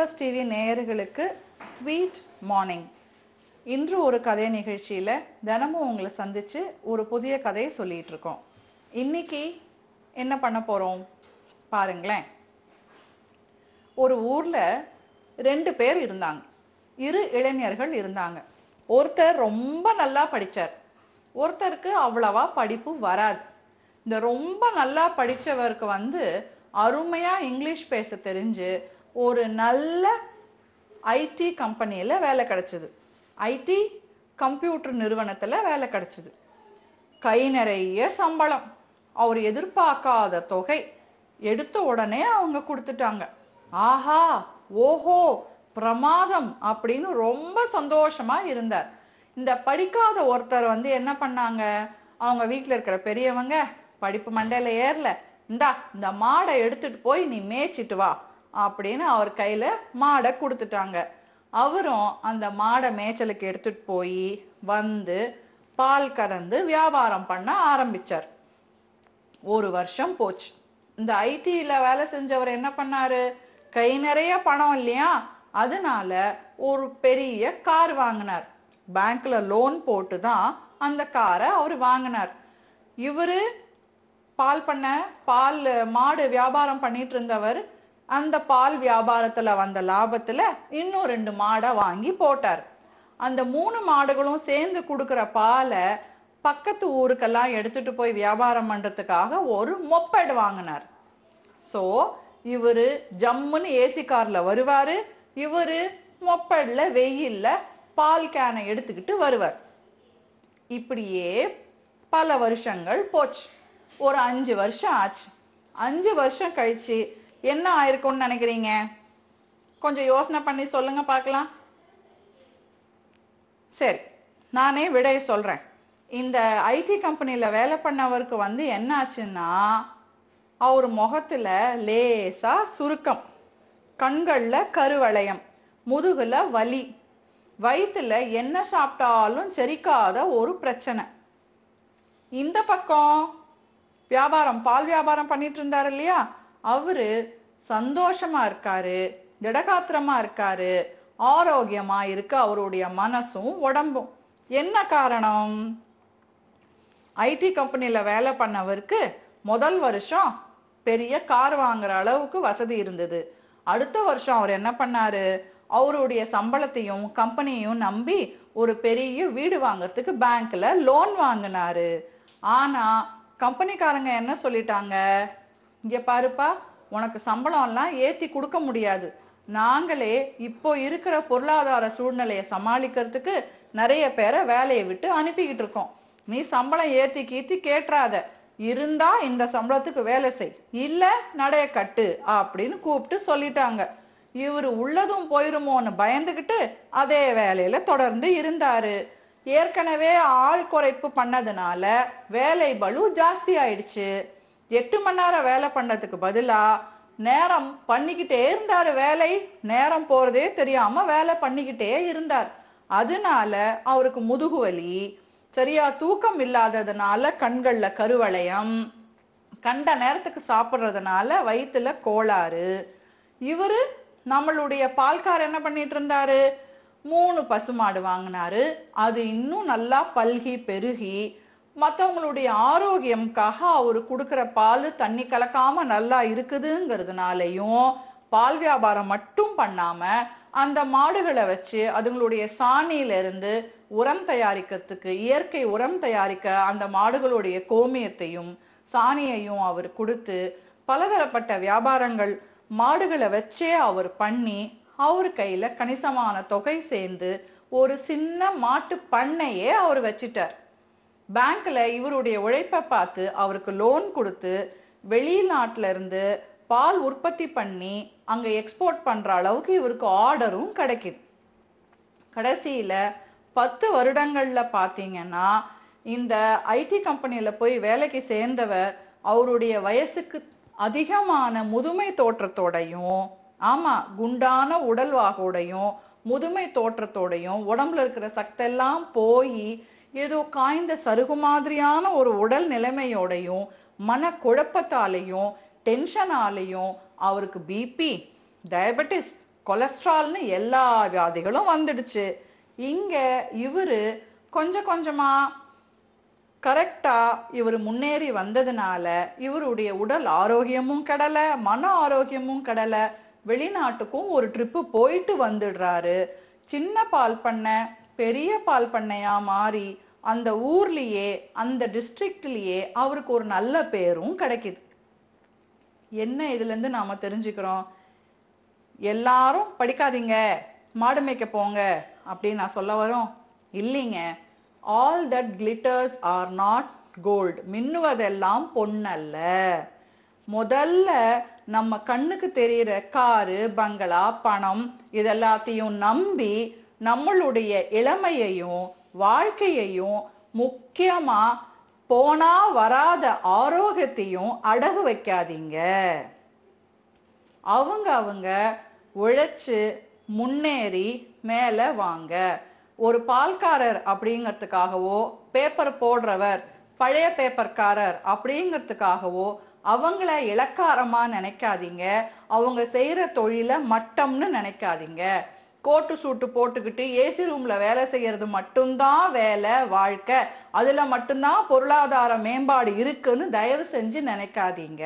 lotus TV நேயர்களுக்கு sweet morning இன்று ஒரு கதை நிகழ்ச்சியில தினமும் உங்களை சந்திச்சு ஒரு புதிய கதையை சொல்லிட்டு இருக்கோம் இன்னைக்கு என்ன பண்ண போறோம் பாருங்களேன் ஒரு ஊர்ல ரெண்டு பேர் இருந்தாங்க இரு இளைஞர்கள் இருந்தாங்க ஒருத்தர் ரொம்ப நல்லா படிச்சார் ஒருத்தருக்கு அவ்வளவா படிப்பு வராது இந்த ரொம்ப நல்லா படிச்சவருக்கு வந்து அருமையா இங்கிலீஷ் பேச தெரிஞ்சு ஒரு நல்ல ஐடி கம்பெனியில வேலை கிடைச்சது ஐடி கம்ப்யூட்டர் நிறுவனத்துல வேலை கிடைச்சது கை நிறைய சம்பளம் அவர் எதிர்பார்க்காத தொகை எடுத்த உடனே அவங்க கொடுத்துட்டாங்க ஆஹா ஓஹோ பிரமாதம் அப்படின்னு ரொம்ப சந்தோஷமா இருந்தார் இந்த படிக்காத ஒருத்தர் வந்து என்ன பண்ணாங்க அவங்க வீட்ல இருக்கிற பெரியவங்க படிப்பு மண்டையில ஏறல இந்தா இந்த மாடை எடுத்துட்டு போய் நீ மேய்ச்சிட்டு வா அப்படின்னு அவர் கையில மாடை கொடுத்துட்டாங்க அவரும் அந்த மாடை மேய்ச்சலுக்கு எடுத்துட்டு போய் வந்து பால் கறந்து வியாபாரம் பண்ண ஆரம்பிச்சார் ஒரு வருஷம் போச்சு இந்த ஐடில வேலை செஞ்சவர் என்ன பண்ணாரு கை நிறைய பணம் இல்லையா அதனால ஒரு பெரிய கார் வாங்கினார் பேங்க்ல லோன் போட்டு தான் அந்த காரை அவர் வாங்கினார் இவரு பால் பண்ண பால் மாடு வியாபாரம் பண்ணிட்டு இருந்தவர் அந்த பால் வியாபாரத்துல வந்த லாபத்துல இன்னும் ரெண்டு மாடை வாங்கி போட்டார் அந்த மூணு மாடுகளும் சேர்ந்து கொடுக்கிற பாலை பக்கத்து ஊருக்கெல்லாம் எடுத்துட்டு போய் வியாபாரம் பண்றதுக்காக ஒரு மொப்பெட் வாங்கினார் சோ இவரு ஜம்முன்னு ஏசி கார்ல வருவாரு இவரு மொப்பெட்ல வெயில்ல பால் கேனை எடுத்துக்கிட்டு வருவார் இப்படியே பல வருஷங்கள் போச்சு ஒரு அஞ்சு வருஷம் ஆச்சு அஞ்சு வருஷம் கழிச்சு என்ன ஆயிருக்கும்னு நினைக்கிறீங்க கொஞ்சம் யோசனை பண்ணி சொல்லுங்க பார்க்கலாம் சரி நானே விடைய சொல்றேன் இந்த ஐடி கம்பெனில வேலை பண்ணவருக்கு வந்து என்ன ஆச்சுன்னா அவர் முகத்துல லேசா சுருக்கம் கண்கள்ல கருவளையம் முதுகுல வலி வயித்துல என்ன சாப்பிட்டாலும் செரிக்காத ஒரு பிரச்சனை இந்த பக்கம் வியாபாரம் பால் வியாபாரம் பண்ணிட்டு இருந்தாரு இல்லையா அவரு சந்தோஷமா இருக்காரு திடகாத்திரமா இருக்காரு ஆரோக்கியமா இருக்கு அவருடைய மனசும் உடம்பும் என்ன காரணம் ஐடி கம்பெனில வேலை பண்ணவருக்கு முதல் வருஷம் பெரிய கார் வாங்குற அளவுக்கு வசதி இருந்தது அடுத்த வருஷம் அவர் என்ன பண்ணாரு அவருடைய சம்பளத்தையும் கம்பெனியும் நம்பி ஒரு பெரிய வீடு வாங்குறதுக்கு பேங்க்ல லோன் வாங்கினாரு ஆனா கம்பெனிக்காரங்க என்ன சொல்லிட்டாங்க இங்க பாருப்பா உனக்கு சம்பளம் எல்லாம் ஏத்தி கொடுக்க முடியாது நாங்களே இப்போ இருக்கிற பொருளாதார சூழ்நிலையை சமாளிக்கிறதுக்கு நிறைய பேரை வேலையை விட்டு அனுப்பிக்கிட்டு இருக்கோம் நீ சம்பளம் ஏத்தி கீத்தி கேட்டுறாத இருந்தா இந்த சம்பளத்துக்கு வேலை செய் இல்ல நடைய கட்டு அப்படின்னு கூப்பிட்டு சொல்லிட்டாங்க இவரு உள்ளதும் போயிருமோன்னு பயந்துகிட்டு அதே வேலையில தொடர்ந்து இருந்தாரு ஏற்கனவே ஆள் குறைப்பு பண்ணதுனால வேலை பளு ஜாஸ்தி ஆயிடுச்சு எட்டு மணி நேரம் வேலை பண்ணதுக்கு பதிலா நேரம் பண்ணிக்கிட்டே இருந்தாரு வேலை நேரம் போறதே தெரியாம வேலை பண்ணிக்கிட்டே இருந்தார் அதனால அவருக்கு முதுகு வலி சரியா தூக்கம் இல்லாததுனால கண்கள்ல கருவளையம் கண்ட நேரத்துக்கு சாப்பிடுறதுனால வயித்துல கோளாறு இவரு நம்மளுடைய பால்கார் என்ன பண்ணிட்டு இருந்தாரு மூணு பசுமாடு வாங்கினாரு அது இன்னும் நல்லா பல்கி பெருகி மற்றவங்களுடைய ஆரோக்கியம்காக அவரு கொடுக்கிற பால் தண்ணி கலக்காம நல்லா இருக்குதுங்கிறதுனாலையும் பால் வியாபாரம் மட்டும் பண்ணாம அந்த மாடுகளை வச்சு அதுங்களுடைய சாணியில இருந்து உரம் தயாரிக்கிறதுக்கு இயற்கை உரம் தயாரிக்க அந்த மாடுகளுடைய கோமியத்தையும் சாணியையும் அவர் கொடுத்து பலதரப்பட்ட வியாபாரங்கள் மாடுகளை வச்சே அவர் பண்ணி அவர் கையில கணிசமான தொகை சேர்ந்து ஒரு சின்ன மாட்டு பண்ணையே அவர் வச்சிட்டார் பேங்க்ல இவருடைய உழைப்பை பார்த்து அவருக்கு லோன் கொடுத்து வெளிநாட்டுல இருந்து பால் உற்பத்தி பண்ணி அங்க எக்ஸ்போர்ட் பண்ற அளவுக்கு இவருக்கு ஆர்டரும் கிடைக்குது கடைசியில பத்து வருடங்கள்ல பாத்தீங்கன்னா இந்த ஐடி கம்பெனில போய் வேலைக்கு சேர்ந்தவர் அவருடைய வயசுக்கு அதிகமான முதுமை தோற்றத்தோடையும் ஆமா குண்டான உடல்வாகோடையும் முதுமை தோற்றத்தோடையும் உடம்புல இருக்கிற சக்தெல்லாம் போய் ஏதோ காய்ந்த சருகு மாதிரியான ஒரு உடல் நிலைமையோடையும் மன குழப்பத்தாலையும் டென்ஷனாலையும் அவருக்கு பிபி டயபெட்டிஸ் கொலஸ்ட்ரால்னு எல்லா வியாதிகளும் வந்துடுச்சு இங்க இவரு கொஞ்சம் கொஞ்சமா கரெக்டா இவர் முன்னேறி வந்ததுனால இவருடைய உடல் ஆரோக்கியமும் கெடல மன ஆரோக்கியமும் கெடல வெளிநாட்டுக்கும் ஒரு ட்ரிப்பு போயிட்டு வந்துடுறாரு சின்ன பால் பண்ணை பெரிய பால் பண்ணையா மாறி அந்த ஊர்லயே அந்த டிஸ்ட்ரிக்ட்லயே அவருக்கு ஒரு நல்ல பேரும் கிடைக்குது என்ன இதுல இருந்து நாம தெரிஞ்சுக்கிறோம் எல்லாரும் படிக்காதீங்க மாடு மேய்க்க போங்க அப்படின்னு நான் சொல்ல வரோம் இல்லைங்க all that glitters are not gold மின்னுவதெல்லாம் பொன்னல்ல முதல்ல நம்ம கண்ணுக்கு தெரியிற காரு பங்களா பணம் இதெல்லாத்தையும் நம்பி நம்மளுடைய இளமையையும் வாழ்க்கையையும் முக்கியமா போனா வராத ஆரோக்கியத்தையும் அடகு வைக்காதீங்க அவங்க அவங்க உழைச்சு முன்னேறி மேல வாங்க ஒரு பால்காரர் அப்படிங்கிறதுக்காகவோ பேப்பர் போடுறவர் பழைய பேப்பர்காரர் அப்படிங்கிறதுக்காகவோ அவங்கள இலக்காரமா நினைக்காதீங்க அவங்க செய்யற தொழில மட்டம்னு நினைக்காதீங்க கோட்டு சூட்டு போட்டுக்கிட்டு ஏசி ரூம்ல வேலை செய்யறது மட்டும்தான் வேலை வாழ்க்கை அதுல மட்டும்தான் பொருளாதார மேம்பாடு இருக்குன்னு தயவு செஞ்சு நினைக்காதீங்க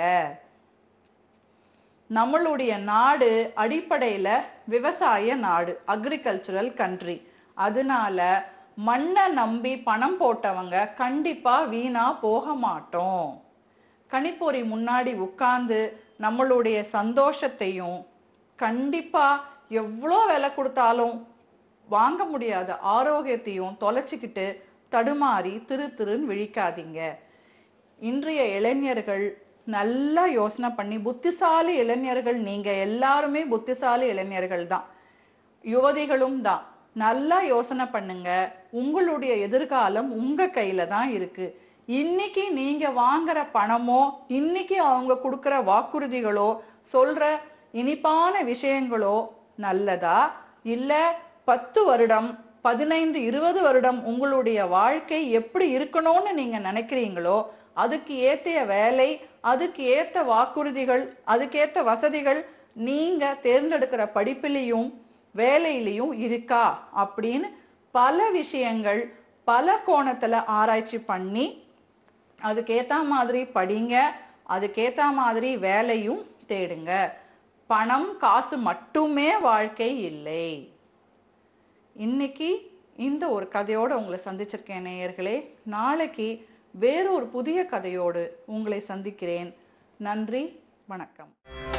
நம்மளுடைய நாடு அடிப்படையில விவசாய நாடு அக்ரிகல்ச்சுரல் கண்ட்ரி அதனால மண்ணை நம்பி பணம் போட்டவங்க கண்டிப்பா வீணா போக மாட்டோம் கணிப்பொறி முன்னாடி உட்கார்ந்து நம்மளுடைய சந்தோஷத்தையும் கண்டிப்பா எவ்வளோ விலை கொடுத்தாலும் வாங்க முடியாத ஆரோக்கியத்தையும் தொலைச்சிக்கிட்டு தடுமாறி திரு திருன்னு விழிக்காதீங்க இன்றைய இளைஞர்கள் நல்லா யோசனை பண்ணி புத்திசாலி இளைஞர்கள் நீங்க எல்லாருமே புத்திசாலி இளைஞர்கள் தான் யுவதிகளும் தான் நல்லா யோசனை பண்ணுங்க உங்களுடைய எதிர்காலம் உங்க கையில தான் இருக்கு இன்னைக்கு நீங்க வாங்குற பணமோ இன்னைக்கு அவங்க கொடுக்கிற வாக்குறுதிகளோ சொல்ற இனிப்பான விஷயங்களோ நல்லதா இல்ல பத்து வருடம் பதினைந்து இருபது வருடம் உங்களுடைய வாழ்க்கை எப்படி இருக்கணும்னு நீங்க நினைக்கிறீங்களோ அதுக்கு ஏத்திய வேலை அதுக்கு ஏத்த வாக்குறுதிகள் அதுக்கேத்த வசதிகள் நீங்க தேர்ந்தெடுக்கிற படிப்பிலையும் வேலையிலையும் இருக்கா அப்படின்னு பல விஷயங்கள் பல கோணத்துல ஆராய்ச்சி பண்ணி அதுக்கேத்த மாதிரி படிங்க அதுக்கேத்த மாதிரி வேலையும் தேடுங்க பணம் காசு மட்டுமே வாழ்க்கை இல்லை இன்னைக்கு இந்த ஒரு கதையோட உங்களை சந்திச்சிருக்கேன் நேயர்களே நாளைக்கு வேறொரு புதிய கதையோடு உங்களை சந்திக்கிறேன் நன்றி வணக்கம்